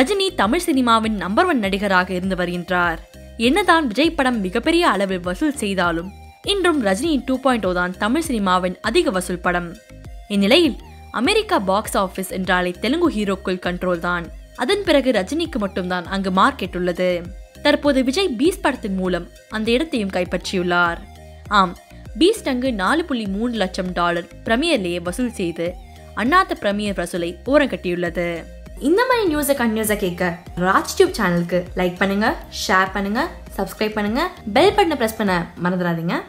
ரஜினி தமிழ் சினிமாவின் number one நடிகராக இருந்து வருகின்றார் என்னதான் விஜய் படம் மிகப்பெரிய அளவில் வசூல் செய்தாலும் இன்றும் ரஜினி டூ பாயிண்ட் தான் தமிழ் சினிமாவின் அதிக வசூல் படம் இந்நிலையில் அமெரிக்கா பாக்ஸ் ஆபீஸ் என்றாலே தெலுங்கு ஹீரோக்குள் கண்ட்ரோல் தான் அதன் பிறகு ரஜினிக்கு மட்டும்தான் அங்கு மார்க்கெட் உள்ளது தற்போது விஜய் பீஸ் படத்தின் மூலம் அந்த இடத்தையும் கைப்பற்றியுள்ளார் ஆம் பீஸ்ட் அங்கு நாலு புள்ளி மூணு லட்சம் டாலர் பிரமியர்லேயே வசூல் செய்து அண்ணாத்த பிரமியர் வசூலை ஓரங்கட்டியுள்ளது இந்த மாதிரி நியூஸை கண்டினியூஸாக கேட்க ராஜ் டியூப் சேனலுக்கு லைக் பண்ணுங்க ஷேர் பண்ணுங்க சப்ஸ்கிரைப் பண்ணுங்க பெல் பட்டனை ப்ரெஸ் பண்ண மறந்துடாதீங்க